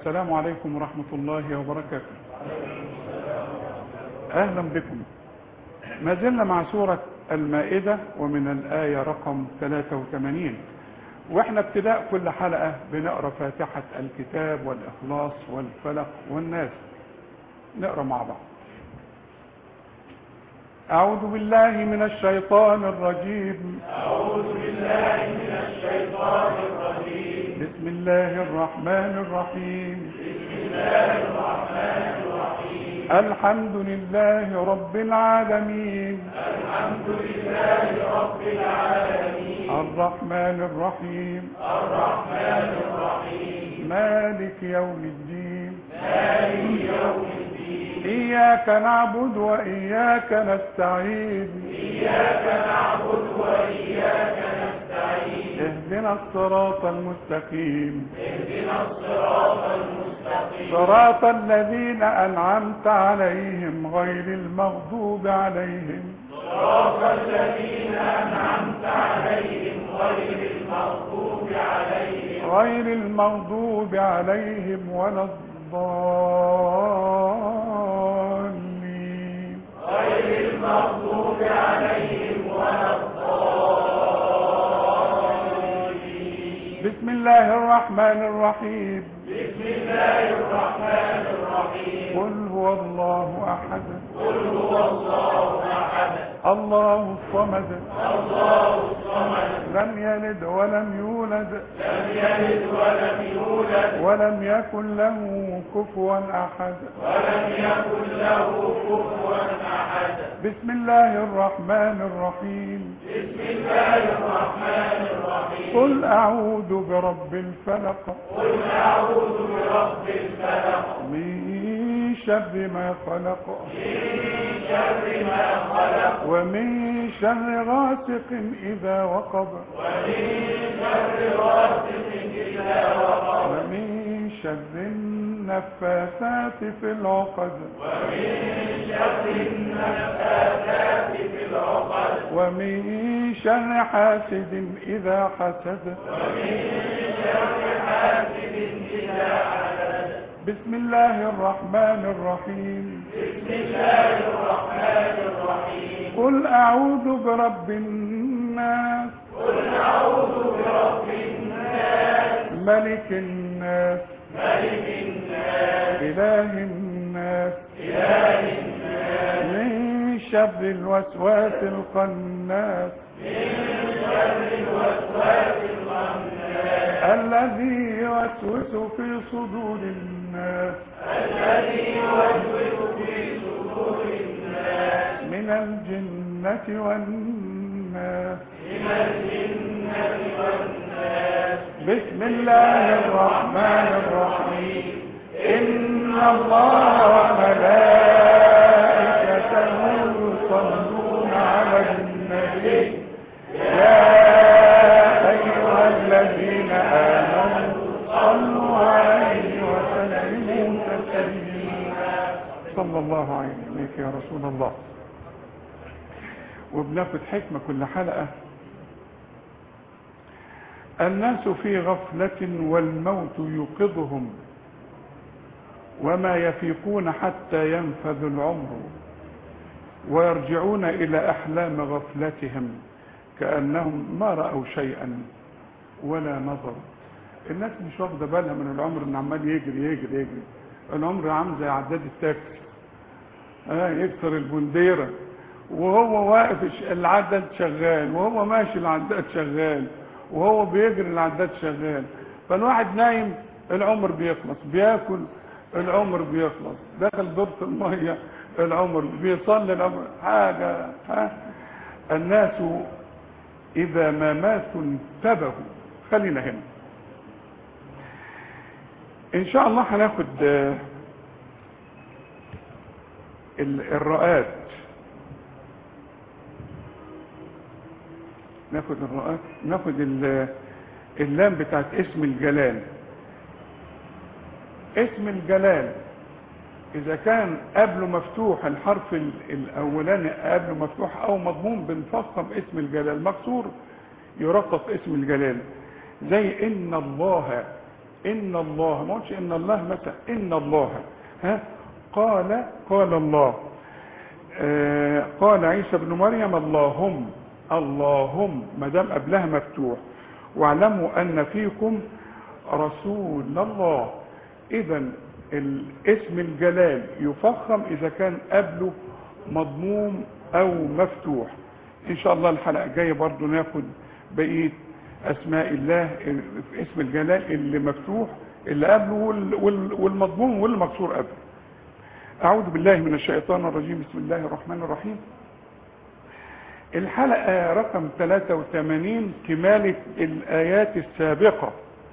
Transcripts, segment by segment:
السلام عليكم ورحمة الله وبركاته أهلا بكم ما زلنا مع سورة المائدة ومن الآية رقم 83 واحنا ابتداء كل حلقة بنقرأ فاتحة الكتاب والإخلاص والفلق والناس نقرأ مع بعض أعوذ بالله من الشيطان الرجيم أعوذ بالله من الشيطان الرجيم بسم الله الرحمن الرحيم بسم الله الرحمن الرحيم الحمد لله رب العالمين الحمد لله رب العالمين الرحمن الرحيم الرحمن الرحيم مالك يوم الدين مالك يوم الدين إياك نعبد وإياك نستعين إياك نعبد وإياك نستعين اهدنا الصراط المستقيم اهدنا الصراط المستقيم صراط الذين أنعمت عليهم غير المغضوب عليهم صراط الذين أنعمت عليهم غير المغضوب عليهم غير المغضوب عليهم ولا الضالين غير المغضوب عليهم ولا الضالين بسم الله الرحمن الرحيم بسم الله الرحمن الرحيم قل هو الله أحد قل هو الله أحد الله الصمد الله الصمد لم يلد ولم يولد لم يلد ولم يولد ولم يكن له كفوا أحد ولم يكن له كفوا أحد بسم الله الرحمن الرحيم بسم الله الرحمن الرحيم قل أعوذ برب الفلق قل أعوذ برب الفلق من شر ما خلق من شر ما خلق ومن شر غاسق إذا وقب ومن شر غاسق إذا وقب ومن شر النفاثات في العقد ومن شر النفاثات في العقد ومن شر حاسد إذا حسد ومن شر حاسد إذا حسد بسم الله الرحمن الرحيم بسم الله الرحمن الرحيم قل أعوذ برب الناس قل أعوذ برب الناس ملك الناس ملك الناس إله الناس إله الناس من شر الوسواس الخناس من شر الوسواس الخناس الذي يوسوس في صدور الناس الذي يوسوس في صدور الناس من الجنة والناس من الجنة والناس بسم الله الرحمن الرحيم إن الله وملائكته يصلون على النبي يا أيها الذين آمنوا صلوا عليه وسلموا تسليما صلى الله عليك يا رسول الله وبناخد حكمة كل حلقة الناس في غفلة والموت يوقظهم وما يفيقون حتى ينفذ العمر ويرجعون إلى أحلام غفلتهم كأنهم ما رأوا شيئا ولا نظروا الناس مش واخدة بالها من العمر ان عمال يجري يجري يجري العمر عامل زي عداد التاكسي آه يكسر البنديرة وهو واقف العداد شغال وهو ماشي العداد شغال وهو بيجري العداد شغال فالواحد نايم العمر بيخلص بياكل العمر بيخلص دخل دورة المية العمر بيصلي العمر حاجة ها الناس إذا ما ماتوا انتبهوا خلينا هنا إن شاء الله هناخد آه، ال- الرؤات ناخد الرؤات ناخد ال- اللام بتاعت اسم الجلال اسم الجلال اذا كان قبله مفتوح الحرف ال- الاولاني قبله مفتوح او مضموم بنفخم اسم الجلال مكسور يرقق اسم الجلال زي ان الله ان الله ما قلتش ان الله مثلا ان الله ها قال قال الله آه قال عيسى ابن مريم اللهم اللهم ما دام قبلها مفتوح واعلموا ان فيكم رسول الله اذا الاسم الجلال يفخم اذا كان قبله مضموم او مفتوح ان شاء الله الحلقه الجايه برضو ناخد بقيه اسماء الله في اسم الجلال اللي مفتوح اللي قبله وال- وال- والمضموم واللي مكسور قبله اعوذ بالله من الشيطان الرجيم بسم الله الرحمن الرحيم الحلقه رقم 83 كماله الايات السابقه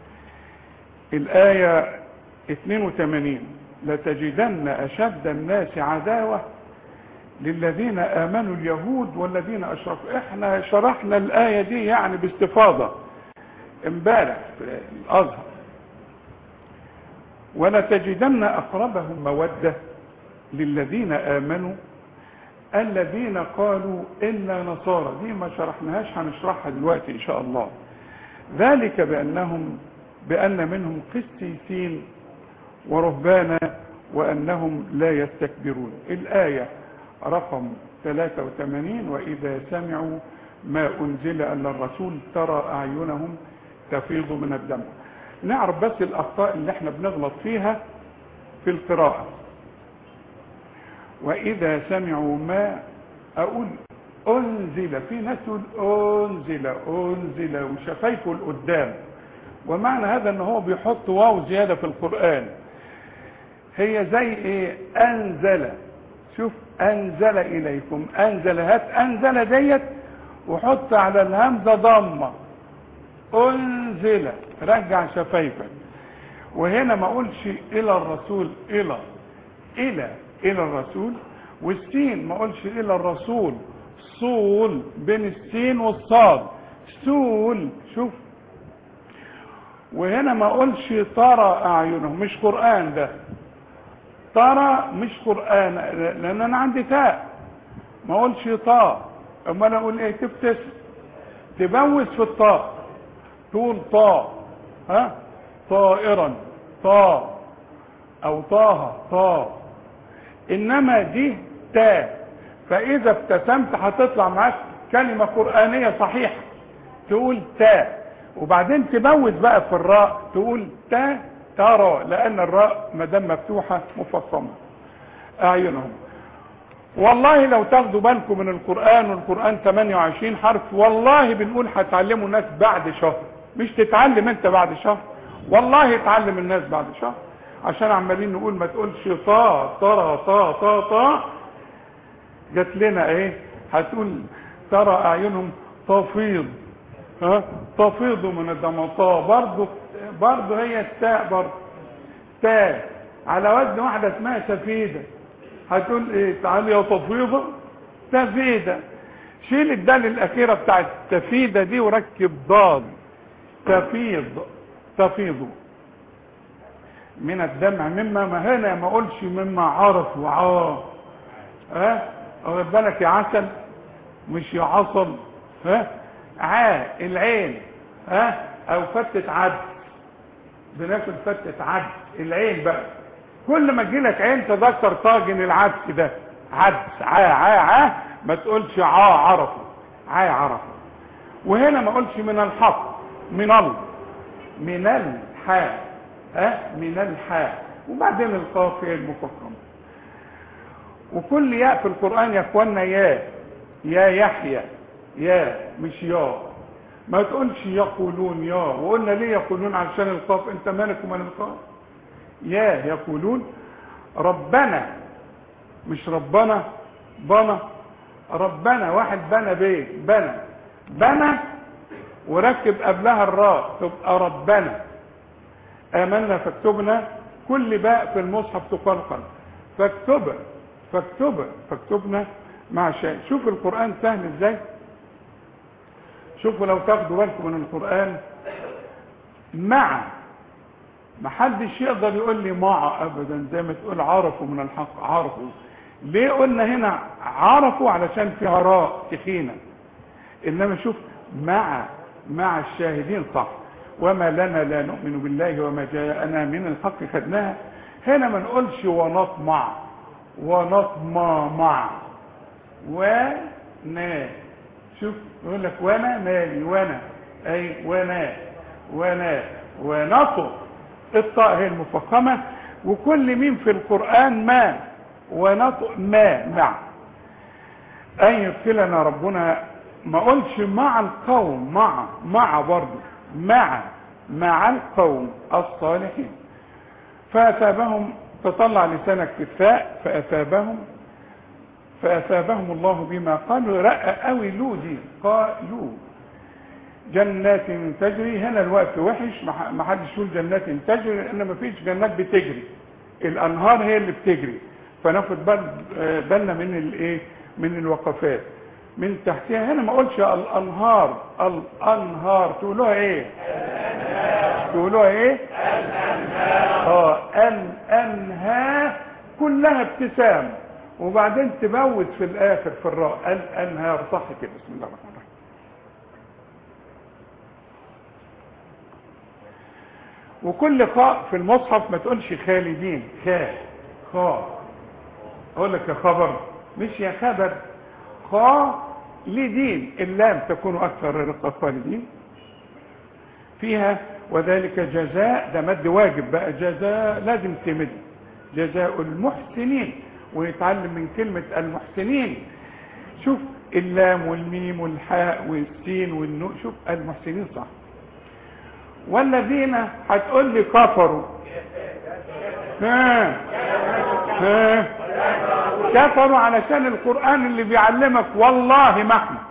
الايه 82 لتجدن اشد الناس عداوه للذين امنوا اليهود والذين اشركوا احنا شرحنا الايه دي يعني باستفاضه امبارح في الازهر ولتجدن اقربهم موده للذين امنوا الذين قالوا انا نصارى دي ما شرحناهاش هنشرحها دلوقتي ان شاء الله ذلك بانهم بان منهم قسيسين ورهبانا وانهم لا يستكبرون الايه رقم 83 واذا سمعوا ما انزل الى الرسول ترى اعينهم تفيض من الدمع نعرف بس الاخطاء اللي احنا بنغلط فيها في القراءه واذا سمعوا ما اقول انزل في ناس تقول انزل انزل وشفايفه لقدام ومعنى هذا ان هو بيحط واو زياده في القران هي زي ايه انزل شوف انزل اليكم انزل هات انزل ديت وحط على الهمزه ضمه انزل رجع شفايفك وهنا ما اقولش الى الرسول الى الى الى الرسول والسين ما اقولش الى الرسول صول بين السين والصاد سول شوف وهنا ما اقولش ترى اعينهم مش قران ده ترى مش قران لان انا عندي تاء ما اقولش طاء اما انا اقول ايه تبتسم تبوس في الطاء تقول طاء ها طائرا طاء او طه طاء انما دي تاء فاذا ابتسمت هتطلع معاك كلمه قرانيه صحيحه تقول تاء وبعدين تبوز بقى في الراء تقول تا ترى لان الراء ما دام مفتوحه مفصمه اعينهم والله لو تاخدوا بالكم من القران والقران 28 حرف والله بنقول هتعلموا الناس بعد شهر مش تتعلم انت بعد شهر والله يتعلم الناس بعد شهر عشان عمالين نقول ما تقولش طا ترى طا طا طا جات لنا ايه هتقول ترى اعينهم تفيض ها تفيض من الدم طا برضه برضه هي التاء برضه تاء على وزن واحده اسمها سفيده هتقول ايه تعالي يا تفيضه سفيده شيل الدال الاخيره بتاعت سفيده دي وركب ضاد تفيض تفيض من الدمع مما ما هنا ما اقولش مما عرف وعاه ها واخد بالك يا عسل مش يا عصل ها عا العين ها او فتة عد بناكل فتة عد العين بقى كل ما تجيلك عين تذكر طاجن العدس ده عدس عا عا عا ما تقولش عا عرفه عا عرفه وهنا ما اقولش من الحق من ال من الحاء ها من الحاء وبعدين القاف هي المفخمه وكل ياء في القران يا اخوانا يا يا يحيى يا مش يا ما تقولش يقولون يا وقلنا ليه يقولون عشان القاف انت مالك ومال القاف يا يقولون ربنا مش ربنا بنا ربنا واحد بنى بيت بنى بنى وركب قبلها الراء تبقى ربنا آمنا فاكتبنا كل باء في المصحف تقلقل فاكتب فاكتب فاكتبنا مع شيء شوف القرآن سهل ازاي شوفوا لو تاخدوا بالكم من القرآن مع ما حدش يقدر يقول لي مع ابدا زي ما تقول عرفوا من الحق عرفوا ليه قلنا هنا عرفوا علشان فيها راء تخينه انما شوف مع مع الشاهدين صح وما لنا لا نؤمن بالله وما جاءنا من الحق خدناها هنا ما نقولش ونطمع ونطمع مع ونا شوف يقول لك وانا مالي وانا اي وانا وانا ونطق الطاء هي المفخمه وكل ميم في القران ما ونطق ما مع ان يدخلنا ربنا ما قلش مع القوم مع مع برضه مع مع القوم الصالحين فأثابهم تطلع لسانك في الفاء فأثابهم فأثابهم الله بما قالوا رأى قوي لو دي قالوا جنات تجري هنا الوقت وحش ما حدش يقول جنات تجري لان ما فيش جنات بتجري الانهار هي اللي بتجري فناخد بال بالنا من الايه من الوقفات من تحتها هنا ما اقولش الانهار الانهار تقولوها ايه تقولوها ايه اه الانهار كلها ابتسام وبعدين تبوت في الاخر في الراء الانهار صح كده بسم الله الرحمن الرحيم وكل خاء في المصحف ما تقولش خالدين خاء خاء اقول لك يا خبر مش يا خبر خالدين اللام تكون اكثر رقه خالدين فيها وذلك جزاء ده مد واجب بقى جزاء لازم تمد جزاء المحسنين ويتعلم من كلمة المحسنين شوف اللام والميم والحاء والسين والنون شوف المحسنين صح والذين هتقول لي كفروا ها ها كفروا علشان القرآن اللي بيعلمك والله ما احنا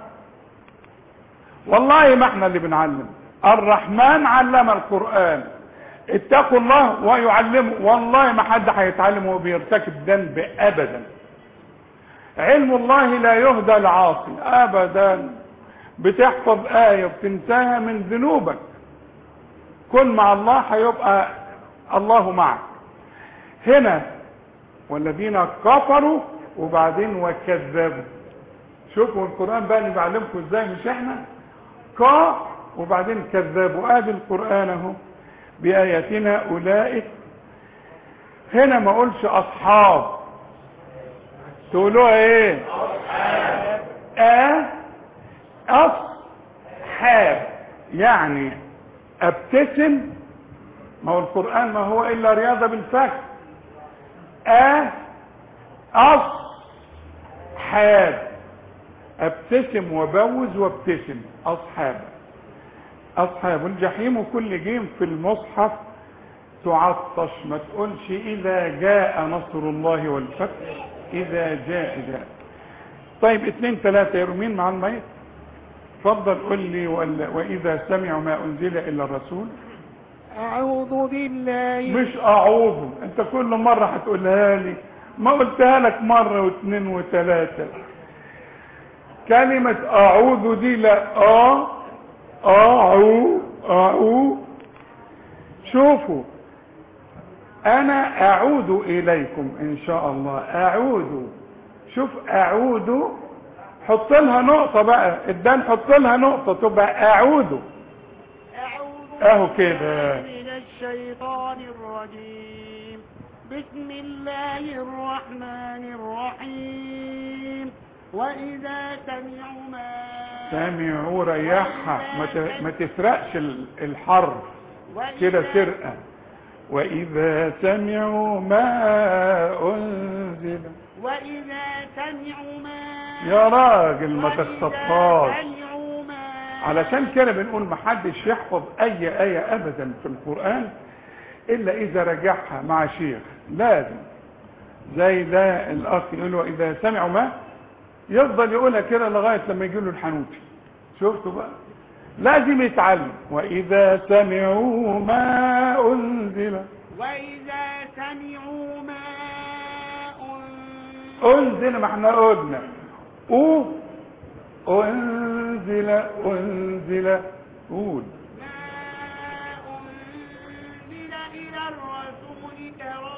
والله ما احنا اللي بنعلم الرحمن علم القرآن اتقوا الله ويعلمه والله ما حد هيتعلم وهو بيرتكب ذنب ابدا علم الله لا يهدى العاصي ابدا بتحفظ آية وبتنتهى من ذنوبك كن مع الله هيبقى الله معك هنا والذين كفروا وبعدين وكذبوا شوفوا القرآن بقى اللي بعلمكم ازاي مش احنا ك وبعدين كذبوا ادي القرآن اهو بآياتنا أولئك هنا ما اقولش أصحاب تقولوها ايه أ أصحاب يعني ابتسم ما هو القرآن ما هو إلا رياضة بالفك أ أصحاب ابتسم وبوز وابتسم أصحاب أصحاب الجحيم كل جيم في المصحف تعطش ما تقولش إذا جاء نصر الله والفتح إذا جاء جاء طيب اثنين ثلاثة يرمين مع الميت اتفضل قل لي وإذا سمعوا ما أنزل إلى الرسول أعوذ بالله مش أعوذ أنت كل مرة هتقولها لي ما قلتها لك مرة واثنين وثلاثة كلمة أعوذ دي لا آه أعو أعو شوفوا أنا أعود إليكم إن شاء الله أعود شوف أعود حط لها نقطة بقى الدال حط لها نقطة تبقى أعود أعوذ أهو كده من الشيطان الرجيم بسم الله الرحمن الرحيم وإذا سمعوا ما سامعوا ريحها ما ت- ما تسرقش ال- الحرف وإذا- كده سرقة وإذا سمعوا ما أنزل وإذا سمعوا ما يا راجل ما وإذا تخطفهاش سمعوا ما علشان كده بنقول محدش يحفظ أي آية أبدا في القرآن إلا إذا رجعها مع شيخ لازم زي ده الأخ يقول له إذا سمعوا ما يفضل يقولها كده لغاية لما يجي له الحنوتي شفتوا بقى لازم يتعلم وإذا سمعوا ما أنزل وإذا سمعوا ما أنزل أنزل ما احنا قلنا أو أنزل أنزل قول ما أنزل إلى الرسول ترى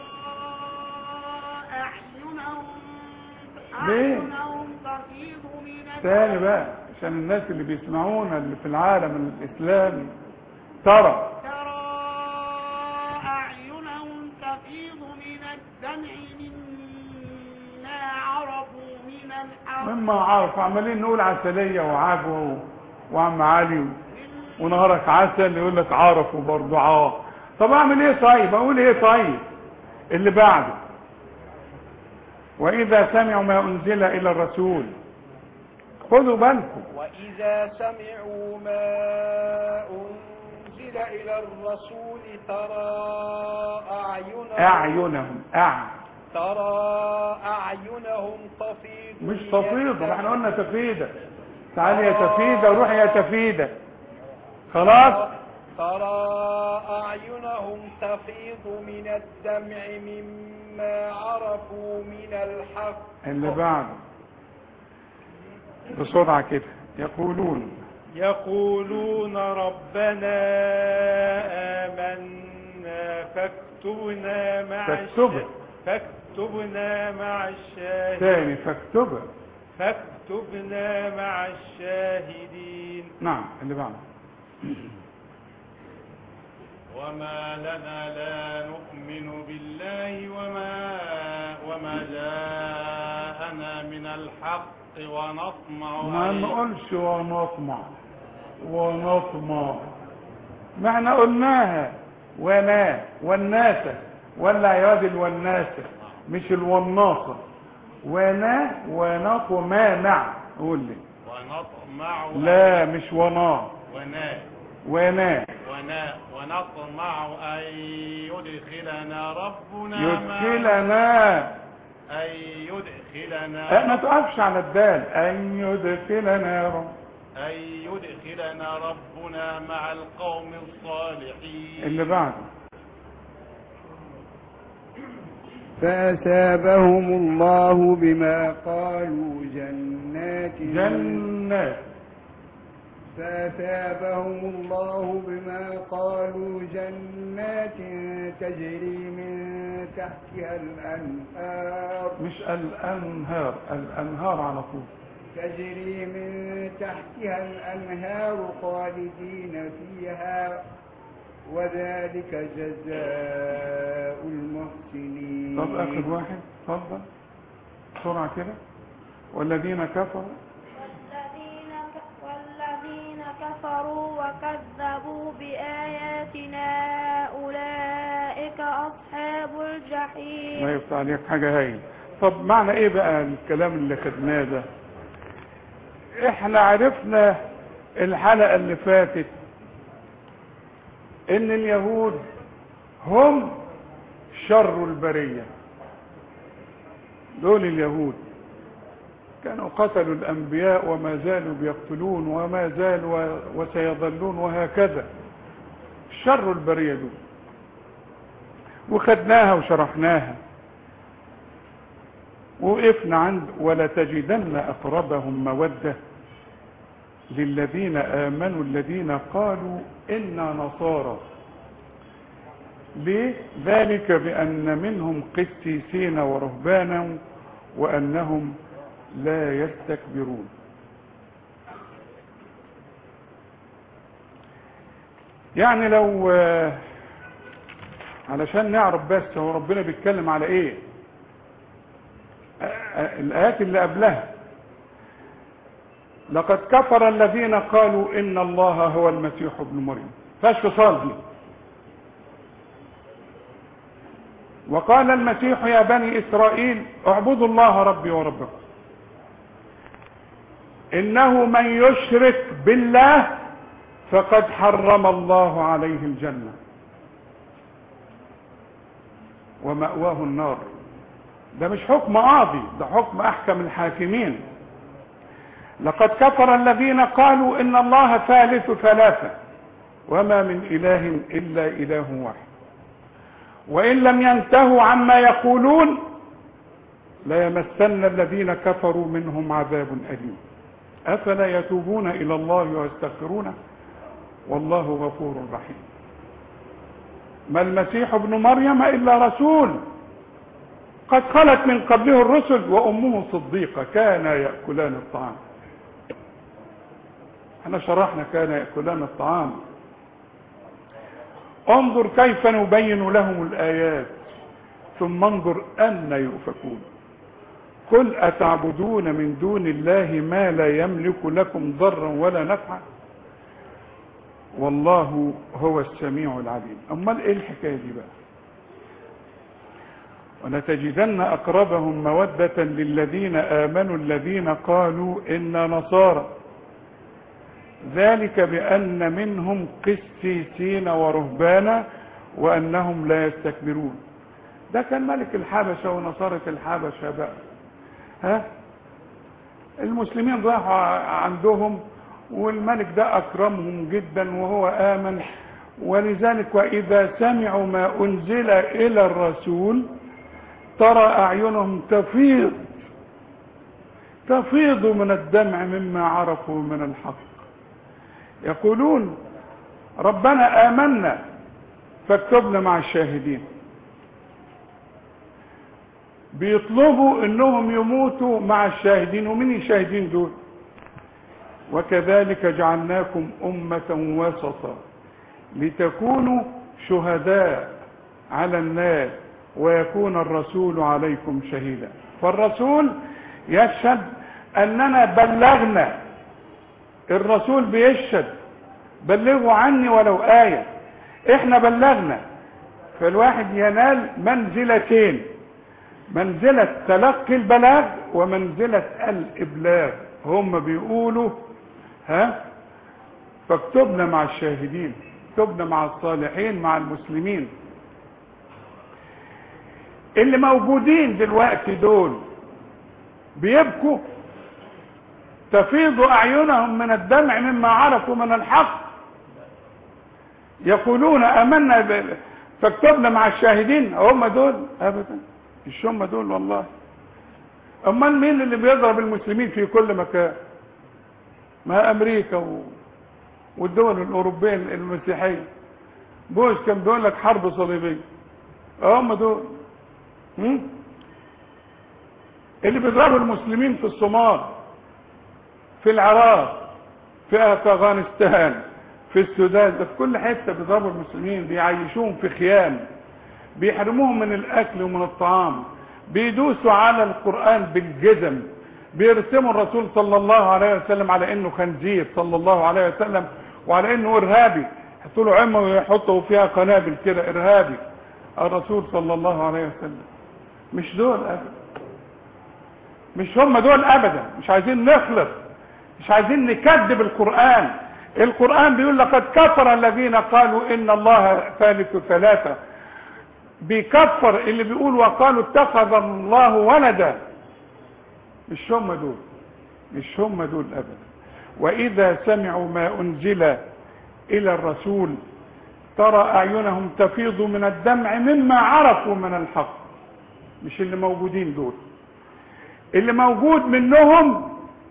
أعينهم ليه؟ أعينهم تفيض من تاني الدمع بقى عشان الناس اللي بيسمعونا اللي في العالم الإسلامي ترى ترى أعينهم تفيض من الدمع مما عرفوا من الحق مما عارف عمالين نقول عسلية وعجوة و- وعم علي ونهارك عسل يقول لك عارف وبرضه عار طب اعمل ايه طيب اقول ايه طيب اللي بعده واذا سمعوا ما انزل الى الرسول خدوا بالكم وإذا سمعوا ما أنزل إلى الرسول ترى أعينهم اعينهم اع ترى أعينهم تفيض مش من تفيضة الدمع. ما احنا قلنا تفيدة تعالي يا تفيدة روح يا تفيدة خلاص ترى أعينهم تفيض من الدمع مما عرفوا من الحق اللي بعده بسرعة كده يقولون يقولون ربنا آمنا فاكتبنا مع فاكتبه. الش- فاكتبنا مع الشاهدين تاني فاكتبها فاكتبنا مع الشاهدين نعم اللي بعده وما لنا لا نؤمن بالله وما وما جاءنا من الحق ونطمع ما أن نقولش ونطمع ونطمع ما احنا قلناها ونا والناسة ولا عياد الوناسة مش الوناصة ونا ونط ومانع قول لي ونطمع لا مش ونا ونا ونا ونا ونطمع أن يدخلنا ربنا مع- يدخلنا أن يدخلنا أه، ما تقفش على الدال أن يدخلنا رب أن يدخلنا ربنا مع القوم الصالحين اللي بعده فأثابهم الله بما قالوا جنات جنات فأثابهم الله بما قالوا جنات تجري من تحتها الأنهار مش الأنهار الأنهار على طول تجري من تحتها الأنهار خالدين فيها وذلك جزاء المحسنين طب آخر واحد اتفضل بسرعة كده والذين كفروا والذين ك- والذين كفروا وكذبوا بآياتنا أولئك أصحاب الله الجحيم يفتح عليك حاجة هاي طب معنى ايه بقى الكلام اللي خدناه ده احنا عرفنا الحلقة اللي فاتت ان اليهود هم شر البرية دول اليهود كانوا قتلوا الانبياء وما زالوا بيقتلون وما زالوا وسيظلون وهكذا شر البرية دول وخدناها وشرحناها وقفنا عند ولتجدن أقربهم مودة للذين آمنوا الذين قالوا إنا نصارى ليه؟ ذلك بأن منهم قسيسين ورهبانا وأنهم لا يستكبرون يعني لو آه، علشان نعرف بس هو ربنا بيتكلم على ايه آه، آه، الايات اللي قبلها لقد كفر الذين قالوا ان الله هو المسيح ابن مريم فاش فصال دي وقال المسيح يا بني اسرائيل اعبدوا الله ربي وربكم انه من يشرك بالله فقد حرم الله عليه الجنه ومأواه النار ده مش حكم قاضي ده حكم احكم الحاكمين لقد كفر الذين قالوا ان الله ثالث ثلاثة وما من اله الا اله واحد وان لم ينتهوا عما يقولون ليمسن الذين كفروا منهم عذاب اليم افلا يتوبون الى الله ويستغفرونه والله غفور رحيم ما المسيح ابن مريم الا رسول قد خلت من قبله الرسل وامه صديقه كانا ياكلان الطعام احنا شرحنا كان ياكلان الطعام انظر كيف نبين لهم الآيات ثم انظر أن يؤفكون قل أتعبدون من دون الله ما لا يملك لكم ضرا ولا نفعا والله هو السميع العليم أمال إيه الحكاية دي بقى ولتجدن أقربهم مودة للذين آمنوا الذين قالوا إنا نصارى ذلك بأن منهم قسيسين ورهبانا وأنهم لا يستكبرون ده كان ملك الحبشة ونصارة الحبشة بقى ها المسلمين راحوا عندهم والملك ده أكرمهم جدا وهو آمن ولذلك وإذا سمعوا ما أنزل إلى الرسول ترى أعينهم تفيض تفيض من الدمع مما عرفوا من الحق يقولون ربنا آمنا فاكتبنا مع الشاهدين بيطلبوا انهم يموتوا مع الشاهدين ومين الشاهدين دول وكذلك جعلناكم أمة وسطا لتكونوا شهداء على الناس ويكون الرسول عليكم شهيدا فالرسول يشهد أننا بلغنا الرسول بيشهد بلغوا عني ولو آية احنا بلغنا فالواحد ينال منزلتين منزلة تلقي البلاغ ومنزلة الإبلاغ هم بيقولوا ها فاكتبنا مع الشاهدين اكتبنا مع الصالحين مع المسلمين اللي موجودين دلوقتي دول بيبكوا تفيض أعينهم من الدمع مما عرفوا من الحق يقولون آمنا ب... فاكتبنا مع الشاهدين هم دول أبدا مش هم دول والله امال مين اللي بيضرب المسلمين في كل مكان ما امريكا و... والدول الاوروبيه المسيحيه بوش كان بيقول لك حرب صليبيه هم دول هم؟ اللي بيضربوا المسلمين في الصومال في العراق في افغانستان في السودان ده في كل حته بيضربوا المسلمين بيعيشوهم في خيام بيحرموهم من الاكل ومن الطعام بيدوسوا على القرآن بالجزم بيرسموا الرسول صلى الله عليه وسلم على انه خنزير صلى الله عليه وسلم وعلى انه ارهابي يحطوا له عمه ويحطوا فيها قنابل كده ارهابي الرسول صلى الله عليه وسلم مش دول ابدا مش هم دول ابدا مش عايزين نخلص مش عايزين نكذب القرآن القرآن بيقول لقد كفر الذين قالوا ان الله ثالث ثلاثة بيكفر اللي بيقول وقالوا اتخذ الله ولدا مش هم دول مش هم دول ابدا واذا سمعوا ما انزل الى الرسول ترى اعينهم تفيض من الدمع مما عرفوا من الحق مش اللي موجودين دول اللي موجود منهم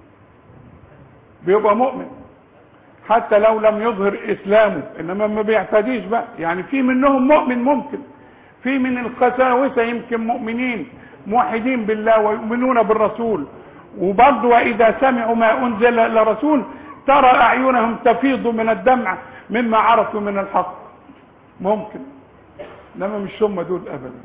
بيبقى مؤمن حتى لو لم يظهر اسلامه انما ما بيعتديش بقى يعني في منهم مؤمن ممكن في من القساوسه يمكن مؤمنين موحدين بالله ويؤمنون بالرسول وبرضه واذا سمعوا ما انزل الى الرسول ترى اعينهم تفيض من الدمع مما عرفوا من الحق ممكن انما مش هم دول ابدا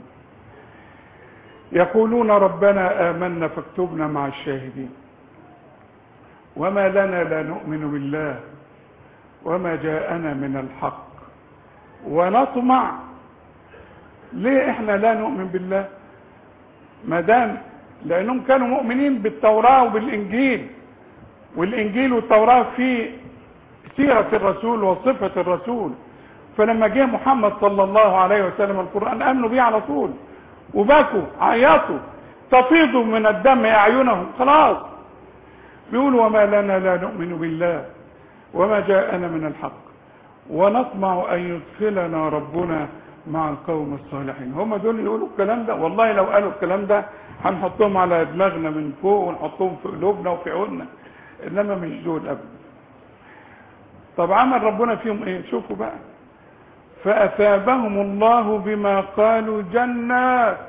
يقولون ربنا امنا فاكتبنا مع الشاهدين وما لنا لا نؤمن بالله وما جاءنا من الحق ونطمع ليه احنا لا نؤمن بالله ما دام لانهم كانوا مؤمنين بالتوراه وبالانجيل والانجيل والتوراه في سيره الرسول وصفه الرسول فلما جه محمد صلى الله عليه وسلم القران امنوا بيه على طول وبكوا عيطوا تفيض من الدم اعينهم خلاص بيقولوا وما لنا لا نؤمن بالله وما جاءنا من الحق ونطمع ان يدخلنا ربنا مع القوم الصالحين هم دول اللي يقولوا الكلام ده والله لو قالوا الكلام ده هنحطهم على دماغنا من فوق ونحطهم في قلوبنا وفي عيوننا انما مش دول ابدا طب عمل ربنا فيهم ايه شوفوا بقى فاثابهم الله بما قالوا جنات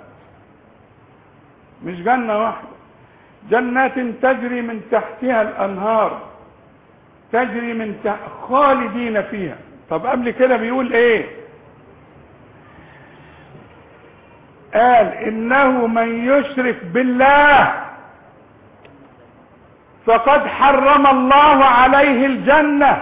مش جنه واحده جنات تجري من تحتها الانهار تجري من تحت خالدين فيها طب قبل كده بيقول ايه قال انه من يشرك بالله فقد حرم الله عليه الجنة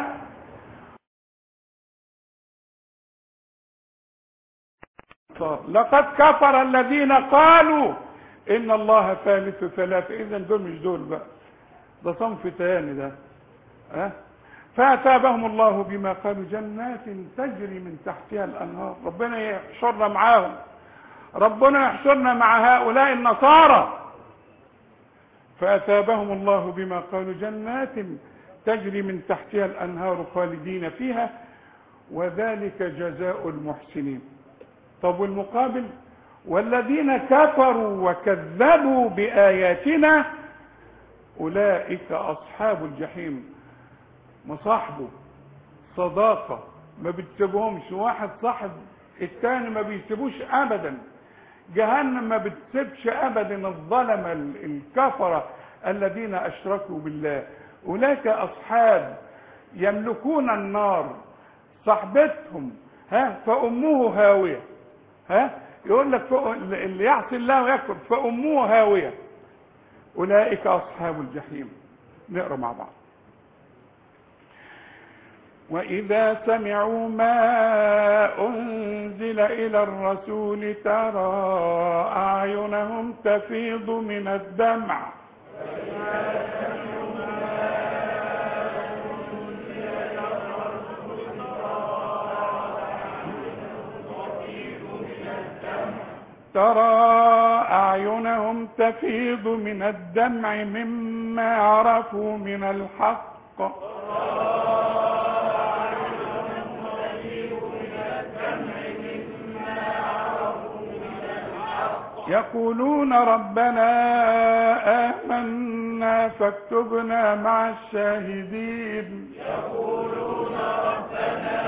لقد كفر الذين قالوا ان الله ثالث ثلاثة اذا دول مش دول بقى ده صنف تاني ده أه؟ فأتابهم الله بما قالوا جنات تجري من تحتها الأنهار ربنا يحشرنا معاهم ربنا يحشرنا مع هؤلاء النصارى فأتابهم الله بما قالوا جنات تجري من تحتها الأنهار خالدين فيها وذلك جزاء المحسنين طب والمقابل والذين كفروا وكذبوا بآياتنا أولئك أصحاب الجحيم مصاحبه صداقة ما بتسيبهمش واحد صاحب التاني ما بيسيبوش أبدا جهنم ما بتسيبش أبدا الظلمة الكفرة الذين أشركوا بالله أولئك أصحاب يملكون النار صاحبتهم ها فأمه هاوية ها يقول لك اللي يعصي الله ويكفر فأمه هاوية أولئك أصحاب الجحيم نقرأ مع بعض وإذا سمعوا ما أنزل إلى الرسول ترى أعينهم تفيض من الدمع ترى أعينهم تفيض من الدمع مما عرفوا من الحق يقولون ربنا آمنا فاكتبنا مع الشاهدين يقولون ربنا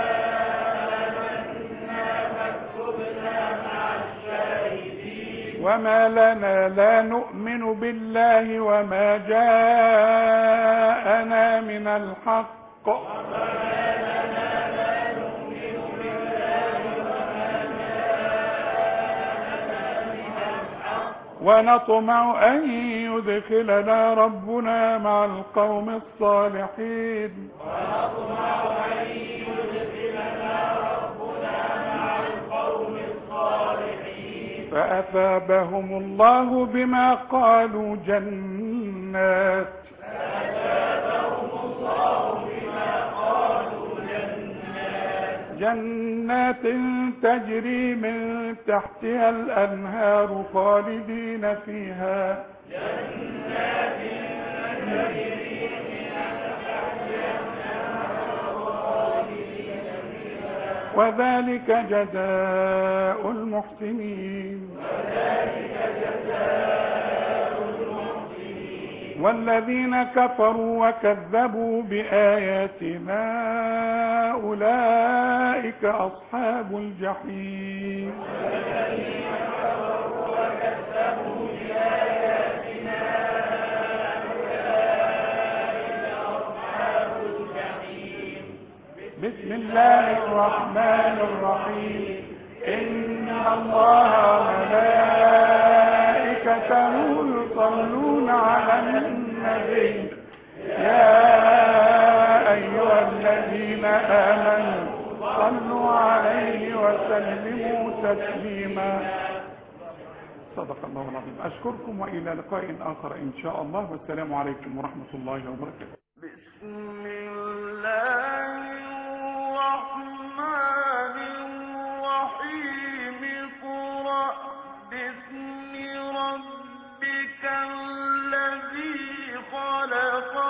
آمنا فاكتبنا مع الشاهدين وما لنا لا نؤمن بالله وما جاءنا من الحق وما لنا لا نؤمن بالله وما جاءنا من الحق ونطمع أن يدخلنا ربنا مع القوم الصالحين ونطمع أن يدخلنا ربنا مع القوم الصالحين فأثابهم الله بما قالوا جنات فأثابهم الله بما قالوا جنات جنات تجري من تحتها الأنهار خالدين فيها جنات تجري من تحتها الأنهار خالدين فيها وذلك جزاء المحسنين وذلك جزاء المحسنين والذين كفروا وكذبوا بآياتنا أولئك أصحاب الجحيم والذين كفروا وكذبوا بآياتنا أولئك أصحاب الجحيم بسم الله الرحمن الرحيم إن الله وملائكته يصلون على النبي يا أيها الذين آمنوا صلوا عليه وسلموا تسليما صدق الله العظيم أشكركم وإلى لقاء آخر إن شاء الله والسلام عليكم ورحمة الله وبركاته بسم الله الرحمن الرحيم اقرأ باسم ربك الذي خلق